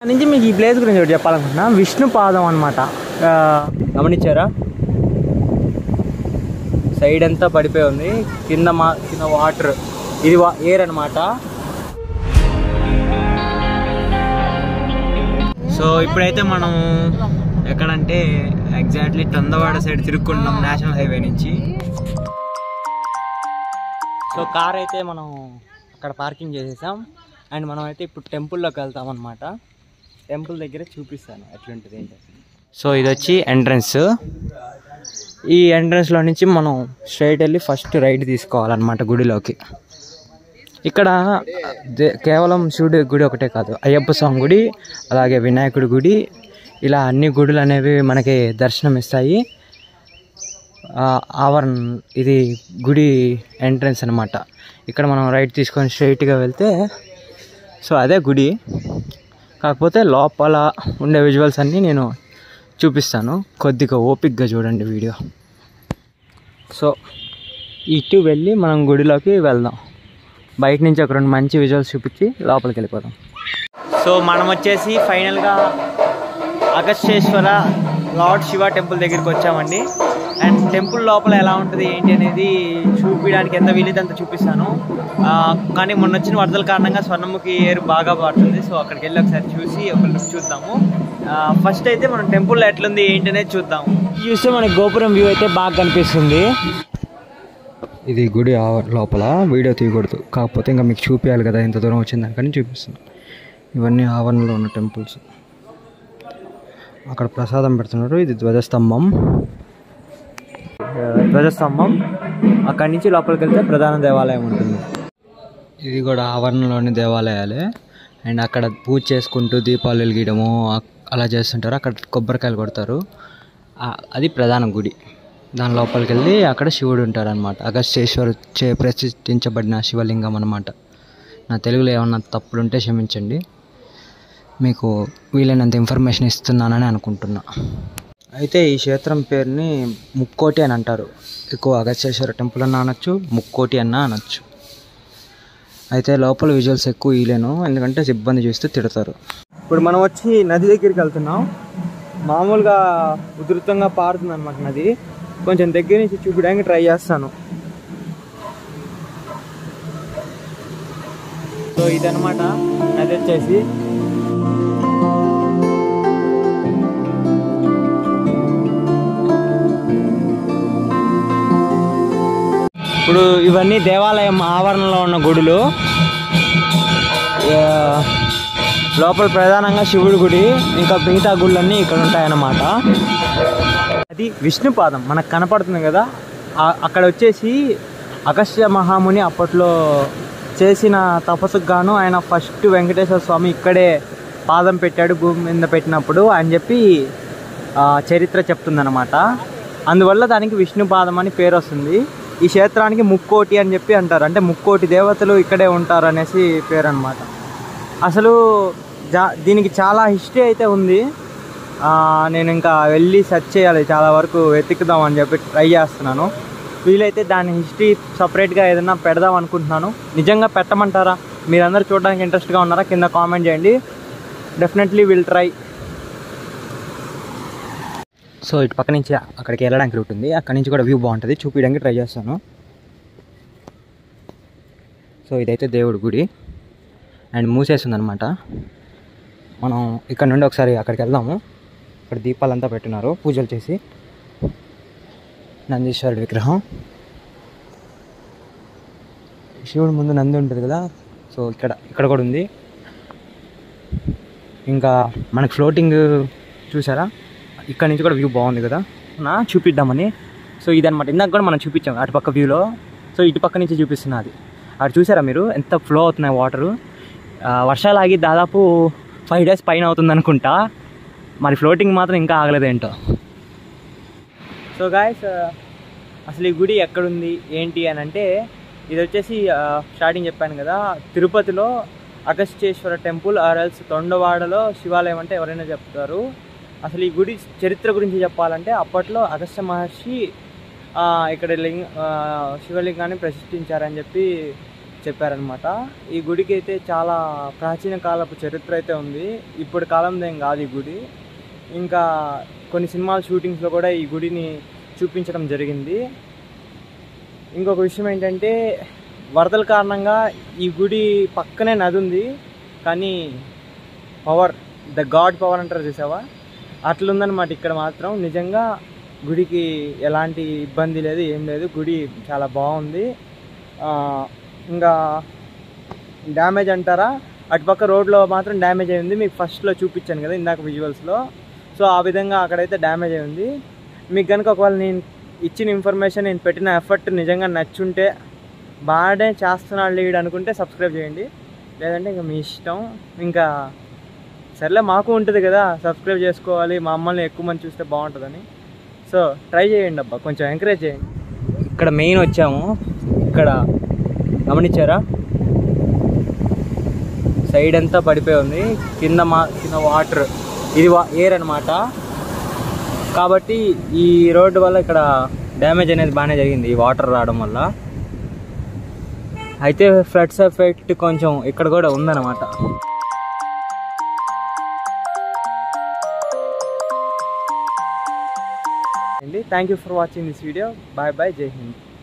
దాని నుంచి మీకు ఈ ప్లేస్ గురించి ఒకటి చెప్పాలనుకుంటున్నా విష్ణు పాదం అనమాట గమనించారా సైడ్ అంతా పడిపోయి ఉంది కింద మా కింద వాటర్ ఇది వా ఎయిర్ అనమాట సో ఇప్పుడైతే మనం ఎక్కడంటే ఎగ్జాక్ట్లీ తొందవాడ సైడ్ తిరుక్కుంటున్నాం నేషనల్ హైవే నుంచి సో కార్ అయితే మనం అక్కడ పార్కింగ్ చేసేసాం అండ్ మనం అయితే ఇప్పుడు టెంపుల్లోకి వెళ్తాం అనమాట టెంపుల్ దగ్గర చూపిస్తాను ఎట్లుంటుంది ఏంటి సో ఇది వచ్చి ఎంట్రన్స్ ఈ ఎంట్రన్స్లో నుంచి మనం స్ట్రైట్ వెళ్ళి ఫస్ట్ రైట్ తీసుకోవాలన్నమాట గుడిలోకి ఇక్కడ దే- కేవలం శివుడి గుడి ఒకటే కాదు అయ్యప్ప స్వామి గుడి అలాగే వినాయకుడి గుడి ఇలా అన్ని గుడులు అనేవి మనకి దర్శనం ఇస్తాయి ఆ, ఆవరణ ఇది గుడి ఎంట్రన్స్ అనమాట ఇక్కడ మనం రైట్ తీసుకొని స్ట్రైట్గా వెళ్తే సో అదే గుడి కాకపోతే లోపల ఉండే విజువల్స్ అన్నీ నేను చూపిస్తాను కొద్దిగా ఓపిక్గా చూడండి వీడియో సో ఇటు వెళ్ళి మనం గుడిలోకి వెళ్దాం బయట నుంచి ఒక రెండు మంచి విజువల్స్ చూపించి లోపలికి వెళ్ళిపోదాం సో మనం వచ్చేసి ఫైనల్గా అగస్టేశ్వర లార్డ్ శివ టెంపుల్ దగ్గరికి వచ్చామండి అండ్ టెంపుల్ లోపల ఎలా ఉంటుంది ఏంటి అనేది చూపించడానికి ఎంత వీలైతే అంత చూపిస్తాను ఆ, కానీ మొన్న వచ్చిన వరదల కారణంగా స్వర్ణముఖి ఏరు బాగా పడుతుంది సో అక్కడికి వెళ్ళి ఒకసారి చూసి ఒక లుక్ చూద్దాము ఫస్ట్ అయితే మనం టెంపుల్ ఎట్లుంది ఏంటి అనేది చూద్దాము చూస్తే మనకి గోపురం వ్యూ అయితే బాగా కనిపిస్తుంది ఇది గుడి ఆవ- లోపల వీడియో తీయకూడదు కాకపోతే ఇంకా మీకు చూపించాలి కదా ఇంత దూరం వచ్చిందని కానీ చూపిస్తాను ఇవన్నీ ఆవరణలో ఉన్న టెంపుల్స్ అక్కడ ప్రసాదం పెడుతున్నారు ఇది ధ్వజస్తంభం ఆ, ధ్వజస్తంభం అక్కడి నుంచి లోపలికి వెళ్తే ప్రధాన దేవాలయం ఉంటుంది ఇది కూడా ఆవరణలోని దేవాలయాలే అండ్ అక్కడ పూజ చేసుకుంటూ దీపాలు వెలిగించడము అ- అలా చేస్తుంటారు అక్కడ కొబ్బరికాయలు కొడతారు ఆ- అది ప్రధాన గుడి దాని లోపలికి వెళ్ళి అక్కడ శివుడు ఉంటారు అనమాట అగస్టేశ్వరు చే ప్రతిష్ఠించబడిన శివలింగం అనమాట నా తెలుగులో ఏమన్నా తప్పులుంటే క్షమించండి మీకు వీలైనంత ఇన్ఫర్మేషన్ ఇస్తున్నానని అనుకుంటున్నా అయితే ఈ క్షేత్రం పేరుని ముక్కోటి అని అంటారు ఎక్కువ అగస్టేశ్వర టెంపుల్ అన్న అనొచ్చు ముక్కోటి అన్న అనొచ్చు అయితే లోపల విజువల్స్ ఎక్కువ ఇయలేను ఎందుకంటే సిబ్బంది చూస్తే తిడతారు ఇప్పుడు మనం వచ్చి నది దగ్గరికి వెళ్తున్నాం మామూలుగా ఉధృతంగా పారుతుంది అనమాట నది కొంచెం దగ్గర నుంచి చూపించడానికి ట్రై చేస్తాను సో ఇదనమాట నది వచ్చేసి ఇప్పుడు ఇవన్నీ దేవాలయం ఆవరణలో ఉన్న గుడులు ఆ, లోపల ప్రధానంగా శివుడి గుడి ఇంకా మిగతా గుళ్ళన్నీ ఇక్కడ ఉంటాయన్నమాట అది విష్ణుపాదం మనకు కనపడుతుంది కదా ఆ- అక్కడ వచ్చేసి అగస్త్య మహాముని అప్పట్లో చేసిన తపస్సుకు గాను ఆయన ఫస్ట్ వెంకటేశ్వర స్వామి ఇక్కడే పాదం పెట్టాడు భూమి మీద పెట్టినప్పుడు అని చెప్పి ఆ, చరిత్ర చెప్తుందన్నమాట అందువల్ల దానికి విష్ణుపాదం అని పేరు వస్తుంది ఈ క్షేత్రానికి ముక్కోటి అని చెప్పి అంటారు అంటే ముక్కోటి దేవతలు ఇక్కడే ఉంటారు అనేసి పేరు అనమాట అసలు జా దీనికి చాలా హిస్టరీ అయితే ఉంది ఆ, నేను ఇంకా వెళ్ళి సెర్చ్ చేయాలి చాలా వరకు వెతుకుదాం అని చెప్పి ట్రై చేస్తున్నాను వీలైతే దాని హిస్టరీ సపరేట్గా ఏదైనా పెడదాం అనుకుంటున్నాను నిజంగా పెట్టమంటారా మీరందరూ చూడడానికి ఇంట్రెస్ట్గా ఉన్నారా కింద కామెంట్ చేయండి డెఫినెట్లీ విల్ ట్రై సో ఇటు పక్క నుంచి అక్కడికి వెళ్ళడానికి రూట్ ఉంది అక్కడి నుంచి కూడా వ్యూ బాగుంటుంది చూపించడానికి ట్రై చేస్తాను సో ఇదైతే దేవుడి గుడి అండ్ మూసేస్తుంది అనమాట మనం ఇక్కడ నుండి ఒకసారి అక్కడికి వెళ్దాము ఇక్కడ దీపాలంతా పెట్టినారు పూజలు చేసి నందీశ్వరుడి విగ్రహం శివుడి ముందు నంది ఉంటుంది కదా సో ఇక్కడ ఇక్కడ కూడా ఉంది ఇంకా మనకి ఫ్లోటింగ్ చూసారా ఇక్కడ నుంచి కూడా వ్యూ బాగుంది కదా నా చూపిద్దామని సో ఇదనమాట ఇందాక కూడా మనం చూపించాం అటు పక్క వ్యూలో సో ఇటు పక్క నుంచి చూపిస్తున్నా అది అటు చూసారా మీరు ఎంత ఫ్లో అవుతున్నాయి వాటరు వర్షాలు ఆగి దాదాపు ఫైవ్ డేస్ పైన అవుతుంది అనుకుంటా మరి ఫ్లోటింగ్ మాత్రం ఇంకా ఆగలేదేంటో సో గాయస్ అసలు ఈ గుడి ఎక్కడుంది ఏంటి అని అంటే ఇది వచ్చేసి స్టార్టింగ్ చెప్పాను కదా తిరుపతిలో అగస్త్యేశ్వర టెంపుల్ ఆర్ఎల్స్ తొండవాడలో శివాలయం అంటే ఎవరైనా చెప్తారు అసలు ఈ గుడి చరిత్ర గురించి చెప్పాలంటే అప్పట్లో అగస్త్య మహర్షి ఆ, ఇక్కడ లింగ ఆ, శివలింగాన్ని ప్రతిష్ఠించారని చెప్పి చెప్పారనమాట ఈ గుడికి అయితే చాలా ప్రాచీన కాలపు చరిత్ర అయితే ఉంది ఇప్పుడు కాలంలో ఏం కాదు ఈ గుడి ఇంకా కొన్ని సినిమాల షూటింగ్స్లో కూడా ఈ గుడిని చూపించడం జరిగింది ఇంకొక విషయం ఏంటంటే వరదల కారణంగా ఈ గుడి పక్కనే నది ఉంది కానీ పవర్ ద గాడ్ పవర్ అంటారు చూసావా అట్లుందనమాట ఇక్కడ మాత్రం నిజంగా గుడికి ఎలాంటి ఇబ్బంది లేదు ఏం లేదు గుడి చాలా బాగుంది ఆ, ఇంకా డ్యామేజ్ అంటారా అటుపక్క రోడ్లో మాత్రం డ్యామేజ్ అయింది మీకు ఫస్ట్లో చూపించాను కదా ఇందాక విజువల్స్లో సో ఆ విధంగా అక్కడైతే డ్యామేజ్ అయి ఉంది మీకు కనుక ఒకవేళ నేను ఇచ్చిన ఇన్ఫర్మేషన్ నేను పెట్టిన ఎఫర్ట్ నిజంగా నచ్చుంటే బాగానే చేస్తున్నాడు లీడ్ అనుకుంటే సబ్స్క్రైబ్ చేయండి లేదంటే ఇంకా మీ ఇష్టం ఇంకా సర్లే మాకు ఉంటుంది కదా సబ్స్క్రైబ్ చేసుకోవాలి మా అమ్మల్ని ఎక్కువ మంది చూస్తే బాగుంటుందని సో ట్రై చేయండి అబ్బా కొంచెం ఎంకరేజ్ చేయండి ఇక్కడ మెయిన్ వచ్చాము ఇక్కడ గమనించారా సైడ్ అంతా పడిపోయి ఉంది కింద మా కింద వాటర్ ఇది వా ఎయిర్ అనమాట కాబట్టి ఈ రోడ్డు వల్ల ఇక్కడ డ్యామేజ్ అనేది బాగానే జరిగింది ఈ వాటర్ రావడం వల్ల అయితే ఫ్లడ్స్ ఎఫెక్ట్ కొంచెం ఇక్కడ కూడా ఉందన్నమాట అండి thank you for watching this video bye bye జై హింద్